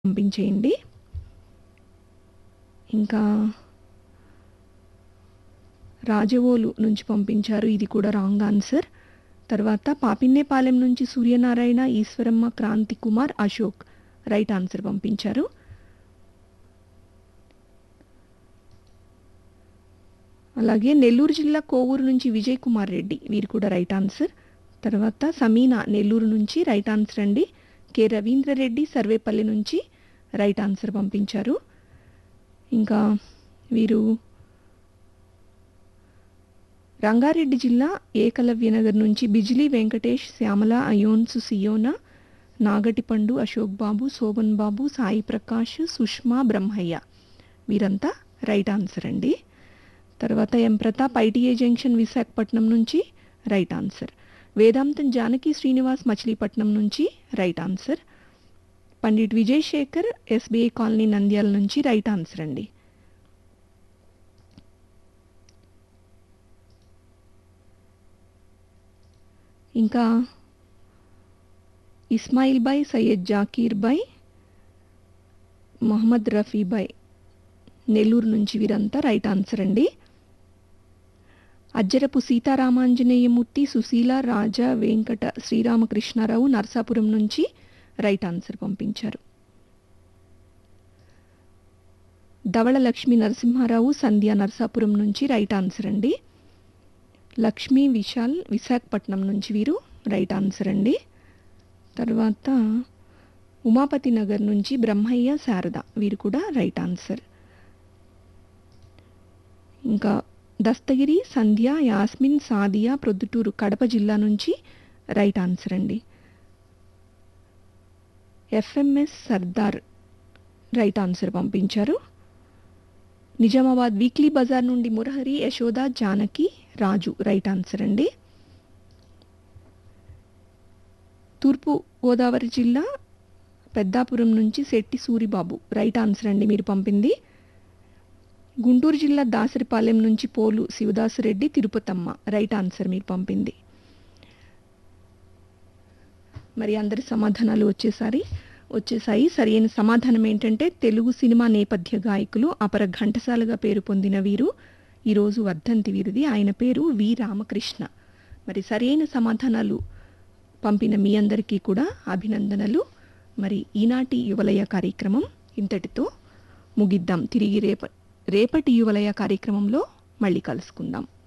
పంపించేయండి ఇంకా రాజవోలు నుంచి పంపించారు ఇది కూడా రాంగ్ ఆన్సర్ తర్వాత పాపిన్నేపాలెం నుంచి సూర్యనారాయణ ఈశ్వరమ్మ క్రాంతి కుమార్ అశోక్ రైట్ ఆన్సర్ పంపించారు అలాగే నెల్లూరు జిల్లా కోవూరు నుంచి విజయ్ కుమార్ రెడ్డి వీరు కూడా రైట్ ఆన్సర్ తర్వాత సమీనా నెల్లూరు నుంచి రైట్ ఆన్సర్ అండి కె రవీంద్రరెడ్డి సర్వేపల్లి నుంచి రైట్ ఆన్సర్ పంపించారు ఇంకా వీరు రంగారెడ్డి జిల్లా ఏకలవ్యనగర్ నుంచి బిజిలీ వెంకటేష్ శ్యామల అయోన్స్ సియోనా నాగటిపండు అశోక్ బాబు శోభన్ బాబు సాయి ప్రకాష్ సుష్మా బ్రహ్మయ్య వీరంతా రైట్ ఆన్సర్ అండి తర్వాత M Pratap ITI junction Visakhapatnam నుంచి రైట్ ఆన్సర్ వేదాంతం జానకి శ్రీనివాస్ మచిలీపట్నం నుంచి right answer Pandit Vijay Shekhar SBI colony Nandyal నుంచి రైట్ ఆన్సర్ అండి ఇంకా ఇస్మాయిల్ బాయ్ సయ్యద్ జాకీర్ బాయ్ మొహమ్మద్ రఫీ బాయ్ నెల్లూరు నుంచి వీరంతా రైట్ ఆన్సర్ అండి అజ్జరపు సీతారామాంజనేయమూర్తి సుశీల రాజా వెంకట శ్రీరామకృష్ణారావు నర్సాపురం నుంచి రైట్ ఆన్సర్ పంపించారు ధవళ లక్ష్మీ నరసింహారావు సంధ్య నర్సాపురం నుంచి రైట్ ఆన్సర్ అండి లక్ష్మీ విశాల్ విశాఖపట్నం నుంచి వీరు రైట్ ఆన్సర్ అండి తర్వాత ఉమాపతి నగర్ నుంచి బ్రహ్మయ్య శారద వీరు కూడా రైట్ ఆన్సర్ ఇంకా దస్తగిరి సంధ్య యాస్మిన్ సాదియా ప్రొద్దుటూరు కడప జిల్లా నుంచి రైట్ ఆన్సర్ అండి ఎఫ్ఎంఎస్ సర్దార్ రైట్ ఆన్సర్ పంపించారు నిజామాబాద్ వీక్లీ బజార్ నుండి మురహరి యశోద జానకి రాజు రైట్ ఆన్సర్ అండి తూర్పు గోదావరి జిల్లా పెద్దాపురం నుంచి శెట్టి సూరిబాబు రైట్ ఆన్సర్ అండి మీరు పంపింది గుంటూరు జిల్లా దాసరిపాలెం నుంచి పోలు శివదాసరెడ్డి తిరుపతమ్మ రైట్ ఆన్సర్ మీరు పంపింది మరి అందరి సమాధానాలు వచ్చేసారి వచ్చేసాయి సరైన సమాధానం ఏంటంటే తెలుగు సినిమా నేపథ్య గాయకులు అపర ఘంటసాలగా పేరు పొందిన వీరు ఈరోజు వర్ధంతి వీరిది ఆయన పేరు వి రామకృష్ణ మరి సరైన సమాధానాలు పంపిన మీ అందరికీ కూడా అభినందనలు మరి ఈనాటి యువలయ కార్యక్రమం ఇంతటితో ముగిద్దాం తిరిగి రేప రేపటి యువలయ కార్యక్రమంలో మళ్ళీ కలుసుకుందాం